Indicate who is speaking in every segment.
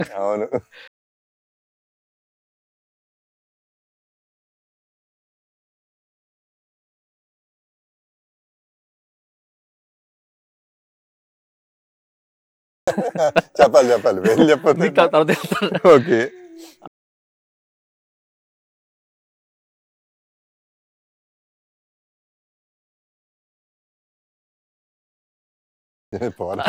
Speaker 1: అవును చెప్పాలి చెప్పాలి వెళ్ళి చెప్పదు
Speaker 2: నీకు తర్వాత చెప్తాను.
Speaker 1: ఓకే పోరా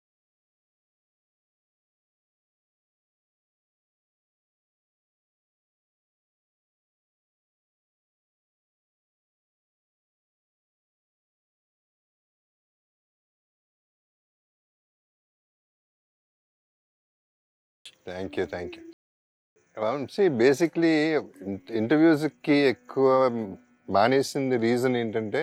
Speaker 1: thank you thank you Vamsi basically ఇంటర్వ్యూస్కి ఎక్కువ మానేసింది రీజన్ ఏంటంటే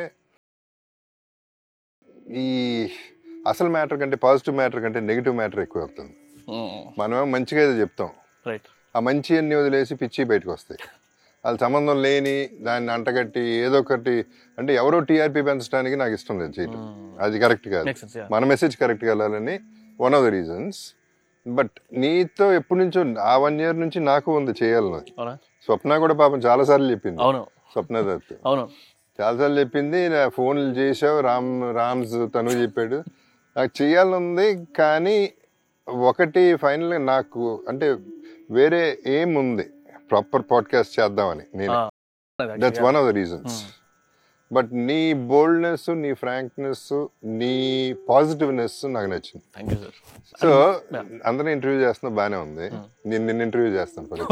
Speaker 1: ఈ అసలు మ్యాటర్ కంటే పాజిటివ్ మ్యాటర్ కంటే నెగిటివ్ మ్యాటర్ ఎక్కువ అవుతుంది
Speaker 2: ఉమ్,
Speaker 1: మనమేమో మంచిగా ఏదో చెప్తాం
Speaker 2: రైట్
Speaker 1: ఆ మంచి అన్ని వదిలేసి పిచ్చి బయటకు వస్తాయి వాళ్ళ సంబంధం లేని దాన్ని అంటగట్టి ఏదో ఒకటి అంటే ఎవరో టీఆర్పీ పెంచడానికి నాకు ఇష్టం లేదు చేయటం అది కరెక్ట్ కాదు
Speaker 2: మేక్ సెన్స్
Speaker 1: మన మెసేజ్ కరెక్ట్గా వెళ్ళాలని one of the reasons but నీతో ఎప్పటి నుంచో ఆ వన్ ఇయర్ నుంచి నాకు ఉంది చేయాలని
Speaker 2: అవునా
Speaker 1: స్వప్న కూడా పాపం చాలాసార్లు చెప్పింది
Speaker 2: అవును
Speaker 1: స్వప్న దత్
Speaker 2: అవును
Speaker 1: చాలాసార్లు చెప్పింది నా ఫోన్లు చేసావు రామ్ రామ్స్ తను చెప్పాడు నాకు చేయాలనుంది కానీ ఒకటి ఫైనల్గా నాకు అంటే వేరే ఏం ఉంది ప్రాపర్ పాడ్కాస్ట్ చేద్దామని నేను
Speaker 2: ఆ,
Speaker 1: that's one of the reasons
Speaker 2: Hmm.
Speaker 1: But నీ బోల్డ్నెస్ నీ ఫ్రాంక్నెస్ నీ పాజిటివ్నెస్ నాకు నచ్చింది
Speaker 2: thank you sir
Speaker 1: so
Speaker 2: Yeah.
Speaker 1: అందరిని ఇంటర్వ్యూ చేస్తున్నా బానే ఉంది
Speaker 2: Hmm.
Speaker 1: నేను నిన్ను ఇంటర్వ్యూ చేస్తాను పద.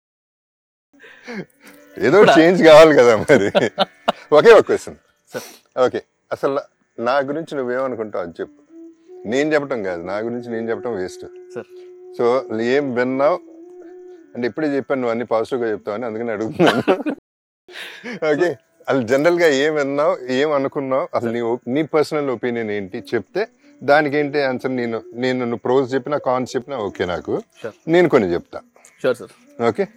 Speaker 1: ఏదో చేంజ్ కావాలి కదా మరి ఒకే ఒక క్వశ్చన్
Speaker 2: Sir.
Speaker 1: ఓకే అసలు నా గురించి నువ్వేమనుకుంటావు అది చెప్పు నేను చెప్పటం కాదు నా గురించి నేను చెప్పటం వేస్ట్
Speaker 2: సార్
Speaker 1: సో ఏం విన్నావు అంటే ఇప్పుడే చెప్పాను నువ్వు అన్ని పాజిటివ్గా చెప్తావని అందుకని అడుగుతున్నాను ఓకే అసలు జనరల్గా ఏం విన్నావు ఏం అనుకున్నావు అసలు నీ ఒ- నీ పర్సనల్ ఒపీనియన్ ఏంటి చెప్తే దానికి ఏంటి ఆన్సర్ నేను నేను నువ్వు ప్రోజ్ చెప్పినా కాన్స్ చెప్పినా ఓకే నాకు
Speaker 2: Sure.
Speaker 1: నేను కొన్ని చెప్తా
Speaker 2: sure sir
Speaker 1: okay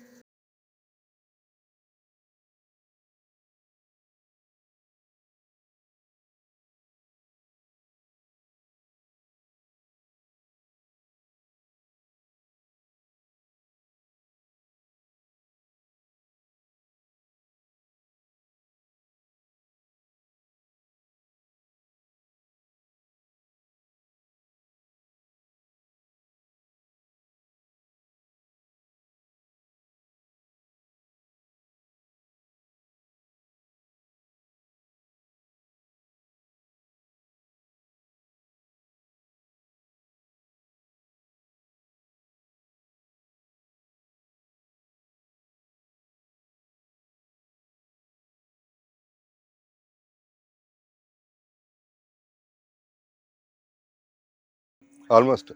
Speaker 1: almost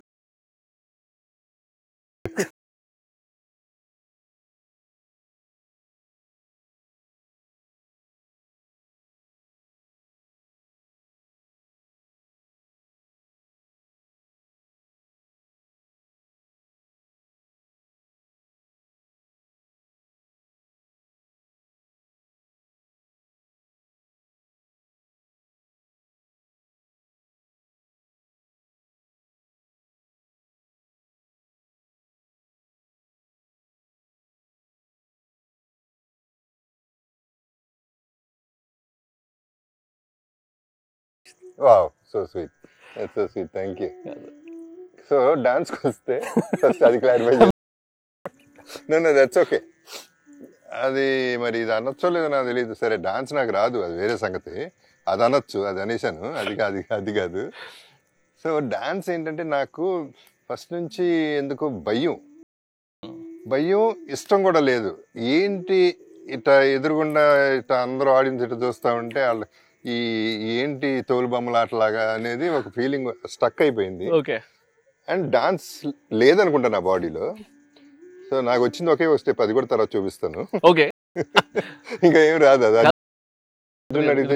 Speaker 1: wow so sweet so sweet thank you so డాన్స్కి వస్తే ఫస్ట్ అది క్లారిఫై నన్ను దట్స్ ఓకే అది మరి ఇది అనొచ్చో లేదో నాకు తెలియదు సరే డాన్స్ నాకు రాదు అది వేరే సంగతి అది అనొచ్చు అది అనేసాను అది కాదు అది కాదు సో డాన్స్ ఏంటంటే నాకు ఫస్ట్ నుంచి ఎందుకు భయం భయం ఇష్టం కూడా లేదు ఏంటి ఇట ఎదురుగుండా ఇట అందరూ ఆడియన్స్ ఇట చూస్తూ ఉంటే వాళ్ళు ఈ ఏంటి తోలు బొమ్మలాటలాగా అనేది ఒక ఫీలింగ్ స్టక్ అయిపోయింది
Speaker 2: ఓకే
Speaker 1: అండ్ డాన్స్ లేదనుకుంటా నా బాడీలో సో నాకు వచ్చింది ఒకే వస్తే పది కూడా తర్వాత చూపిస్తాను
Speaker 2: ఓకే
Speaker 1: ఇంకా ఏం రాదు అది అర్జున్ అడిగితే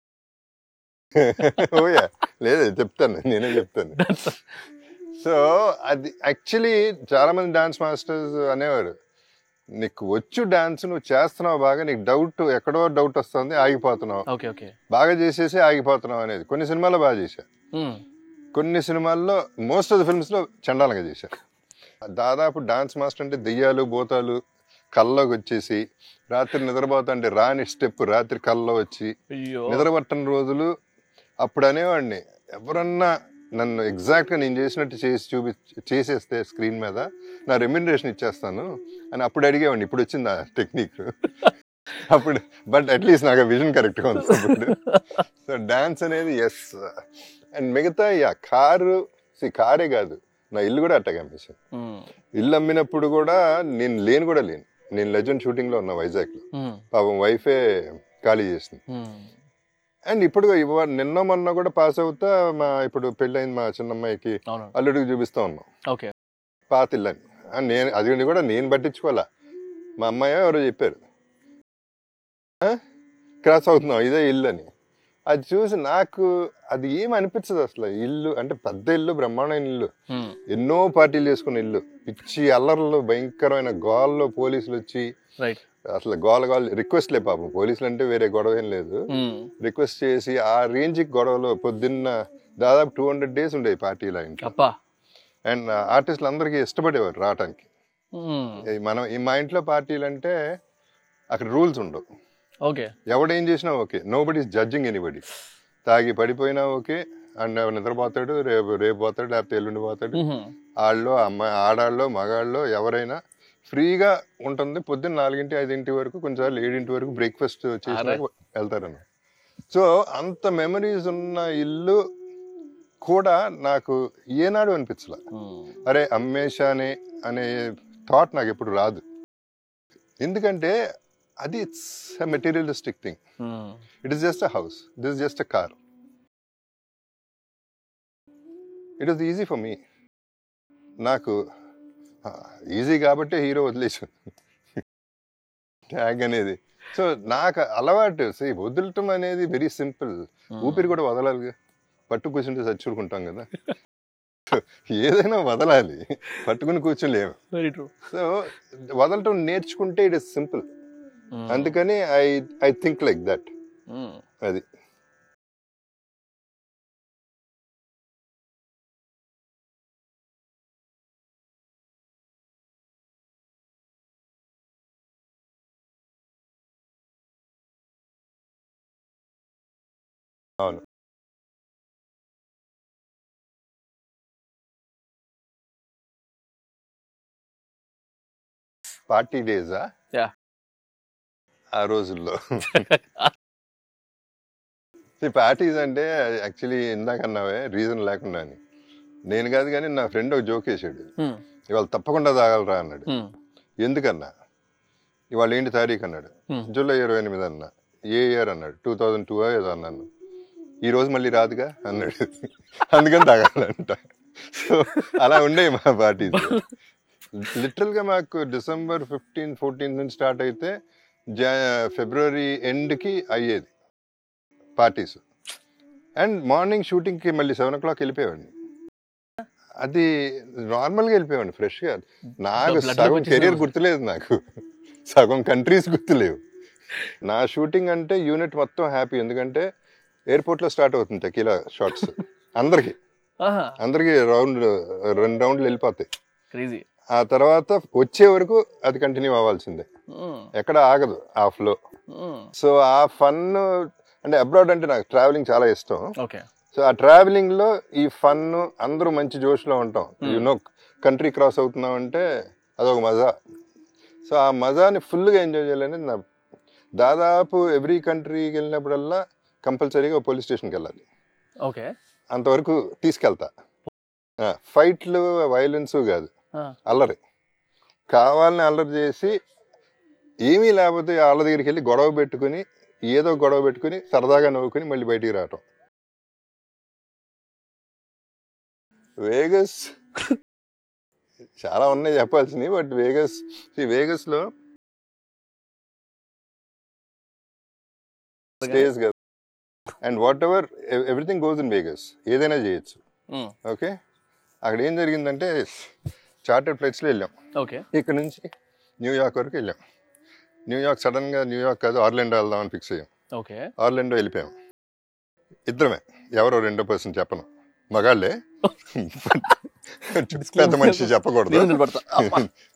Speaker 1: ఓయా లేదు చెప్తాను నేనే చెప్తాను సో అది యాక్చువల్లీ చాలా మంది డాన్స్ మాస్టర్స్ అనేవారు నీకు వచ్చు డాన్స్ నువ్వు చేస్తున్నావు బాగా నీకు డౌట్ ఎక్కడో డౌట్ వస్తుంది ఆగిపోతున్నావు
Speaker 2: ఓకే ఓకే
Speaker 1: బాగా చేసేసి ఆగిపోతున్నావు అనేది కొన్ని సినిమాల్లో బాగా చేశా కొన్ని సినిమాల్లో మోస్ట్ ఆఫ్ ద ఫిల్మ్స్ లో చండాలంగా చేశారు దాదాపు డాన్స్ మాస్టర్ అంటే దెయ్యాలు భూతాలు కల్లోకి వచ్చేసి రాత్రి నిద్రపోతుంటే రాని స్టెప్ రాత్రి కల్లో వచ్చి
Speaker 2: అయ్యో
Speaker 1: నిద్రపట్టని రోజులు అప్పుడు అనేవాడిని ఎవరన్నా నన్ను ఎగ్జాక్ట్గా నేను చేసినట్టు చేసి చూపి చేసేస్తే స్క్రీన్ మీద నా రెమ్యునరేషన్ ఇచ్చేస్తాను అని అప్పుడు అడిగేవాడిని ఇప్పుడు వచ్చింది ఆ టెక్నిక్ అప్పుడు బట్ అట్లీస్ట్ నాకు విజన్ కరెక్ట్గా ఉంది అప్పుడు సో డాన్స్ అనేది ఎస్ అండ్ మిగతా ఆ కారు సి కారే కాదు నా ఇల్లు కూడా అట్టగా అమ్మేసాను
Speaker 2: ఉమ్,
Speaker 1: ఇల్లు అమ్మినప్పుడు కూడా నేను లేను కూడా లేను నేను లెజెండ్ షూటింగ్లో ఉన్నా వైజాగ్లో
Speaker 2: ఉమ్,
Speaker 1: పాపం వైఫే ఖాళీ చేసింది
Speaker 2: ఉమ్,
Speaker 1: అండ్ ఇప్పుడు ఇవ- నిన్న మొన్న కూడా పాస్ అవుతా మా ఇప్పుడు పెళ్ళైంది మా చిన్నమ్మాయికి
Speaker 2: అవును
Speaker 1: అల్లుడికి చూపిస్తా ఉన్నాం
Speaker 2: ఓకే
Speaker 1: పాత ఇల్లు అని ఆ, నేను అది కూడా నేను పట్టించుకోవాలా మా అమ్మాయి ఎవరో చెప్పారు ఆ? క్రాస్ అవుతున్నాం ఇదే ఇల్లు అని అది చూసి నాకు అది ఏం అనిపించదు అసలు ఇల్లు అంటే పెద్ద ఇల్లు బ్రహ్మాండమైన ఇల్లు
Speaker 2: ఉమ్,
Speaker 1: ఎన్నో పార్టీలు చేసుకున్న ఇల్లు పిచ్చి అల్లర్లు భయంకరమైన గోల్లో పోలీసులు వచ్చి
Speaker 2: రైట్
Speaker 1: అసలు గోల గోల్ రిక్వెస్ట్లే పాపం పోలీసులు అంటే వేరే గొడవ ఏం లేదు
Speaker 2: ఉమ్,
Speaker 1: రిక్వెస్ట్ చేసి ఆ రేంజ్కి గొడవలో పొద్దున్న దాదాపు టూ హండ్రెడ్ డేస్ ఉండేవి పార్టీలో ఇంట్లో
Speaker 2: అప్పా
Speaker 1: అండ్ ఆర్టిస్టులు అందరికీ ఇష్టపడేవారు రావటానికి
Speaker 2: ఉమ్,
Speaker 1: ఈ మనం ఈ మా ఇంట్లో పార్టీలు అంటే అక్కడ రూల్స్ ఉండవు
Speaker 2: ఓకే
Speaker 1: ఎవడేం చేసినా okay nobody judging anybody తాగి పడిపోయినా ఓకే అండ్ నిద్రపోతాడు రేపు రేపు పోతాడు లేకపోతే ఎల్లుండి పోతాడు
Speaker 2: ఉహు,
Speaker 1: వాళ్ళు అమ్మాయి ఆడాళ్ళు మగాళ్ళు ఎవరైనా ఫ్రీగా ఉంటుంది పొద్దున్న నాలుగింటి ఐదింటి వరకు కొంచెం ఏడింటి వరకు బ్రేక్ఫాస్ట్ చేసినాక వెళ్తారన్న సో అంత మెమరీస్ ఉన్న ఇల్లు కూడా నాకు ఏనాడు అనిపించలే
Speaker 2: ఉమ్,
Speaker 1: అరే అమ్మేశానే అనే థాట్ నాకు ఎప్పుడు రాదు ఎందుకంటే అది it's materialistic thing
Speaker 2: um,
Speaker 1: it is just a house it is just a car it is easy for me నాకు ఈజీ కాబట్టి హీరో వదిలేసాను ట్యాగ్ అనేది సో నాకు అలవాటు సే వదలటం అనేది వెరీ సింపుల్
Speaker 2: ఉమ్.
Speaker 1: ఊపిరి కూడా వదలాలిగా పట్టు కూర్చుంటే చచ్చుకుంటాం కదా So, ఏదైనా వదలాలి పట్టుకుని కూర్చోలేము
Speaker 2: వెరీ ట్రూ
Speaker 1: సో వదలటం నేర్చుకుంటే ఇట్ ఇస్ సింపుల్ అందుకని I I think like that అది అవును పార్టీ డేసా
Speaker 2: Yeah.
Speaker 1: ఆ రోజుల్లో పార్టీస్ అంటే యాక్చువల్లీ ఇందాక అన్నావే రీజన్ లేకుండా అని నేను కాదు కానీ నా ఫ్రెండ్ ఒక జోక్ వేసాడు ఇవాళ తప్పకుండా తాగలరా అన్నాడు ఎందుకన్నా ఇవాళ ఏంటి తారీఖు అన్నాడు
Speaker 2: Hmm.
Speaker 1: జూలై ఇరవై ఎనిమిది అన్న ఏ ఇయర్ అన్నాడు టూ థౌజండ్ టూ ఏదో అన్నాను ఈ రోజు మళ్ళీ రాదుగా అన్నాడు అందుకని తాగాలంట సో అలా ఉండేవి మా పార్టీస్ లిటరల్గా మాకు డిసెంబర్ ఫిఫ్టీన్ ఫోర్టీన్ నుంచి స్టార్ట్ అయితే జా ఫిబ్రవరి ఎండ్కి అయ్యేది పార్టీస్ అండ్ మార్నింగ్ షూటింగ్కి మళ్ళీ సెవెన్ ఓ క్లాక్ వెళ్ళిపోయేవాడిని అది నార్మల్గా వెళ్ళిపోయేవాడిని ఫ్రెష్గా నాకు
Speaker 2: Blood లోకి
Speaker 1: సగం
Speaker 2: వచ్చేసింది.
Speaker 1: కెరీర్ గుర్తులేదు నాకు సగం కంట్రీస్ గుర్తులేవు నా షూటింగ్ అంటే యూనిట్ మొత్తం హ్యాపీ ఎందుకంటే ఎయిర్పోర్ట్లో స్టార్ట్ అవుతుంది టెకీలా షార్ట్స్ అందరికి
Speaker 2: ఆహా
Speaker 1: అందరికి రౌండ్ రెండు రౌండ్లు వెళ్ళిపోతాయి
Speaker 2: క్రేజీ
Speaker 1: ఆ తర్వాత వచ్చే వరకు అది కంటిన్యూ అవ్వాల్సిందే ఎక్కడ ఆగదు ఆ ఫ్లో సో ఆ ఫన్ అంటే అబ్రాడ్ అంటే నాకు ట్రావెలింగ్ చాలా ఇష్టం
Speaker 2: ఓకే
Speaker 1: సో ఆ ట్రావెలింగ్ లో ఈ ఫన్ అందరూ మంచి జోష్లో ఉంటాం యూనో కంట్రీ క్రాస్ అవుతున్నాం అంటే అదొక మజా సో ఆ మజాని ఫుల్గా ఎంజాయ్ చేయాలనేది నా దాదాపు ఎవ్రీ కంట్రీకి వెళ్ళినప్పుడల్లా కంపల్సరీగా పోలీస్ స్టేషన్కి వెళ్ళాలి
Speaker 2: ఓకే
Speaker 1: అంతవరకు తీసుకెళ్తా ఆ, ఫైట్లు వైలెన్స్ కాదు అల్లరి కావాలని అల్లరి చేసి ఏమీ లేకపోతే వాళ్ళ దగ్గరికి వెళ్ళి గొడవ పెట్టుకుని ఏదో గొడవ పెట్టుకుని సరదాగా నవ్వుకుని మళ్ళీ బయటికి రావటం వేగస్ చాలా ఉన్నాయి చెప్పాల్సినవి బట్ వేగస్ వేగస్లో స్టేజ్ కదా and whatever everything goes in Vegas ఏదైనా చేయొచ్చు ఓకే అక్కడ ఏం జరిగిందంటే చార్టెడ్ ఫ్లైట్స్లో వెళ్ళాం
Speaker 2: ఓకే
Speaker 1: ఇక్కడ నుంచి న్యూయార్క్ వరకు వెళ్ళాం న్యూయార్క్ సడన్గా న్యూయార్క్ కాదు ఆర్లెండో వెళ్దామని ఫిక్స్ అయ్యాం
Speaker 2: ఓకే
Speaker 1: ఆర్లెండో వెళ్ళిపోయాం ఇద్దరమే ఎవరో రెండో పర్సన్ చెప్పను మగాళ్ళే పెద్ద మనిషి చెప్పకూడదు
Speaker 2: నేను నిలబడతా అమ్మా.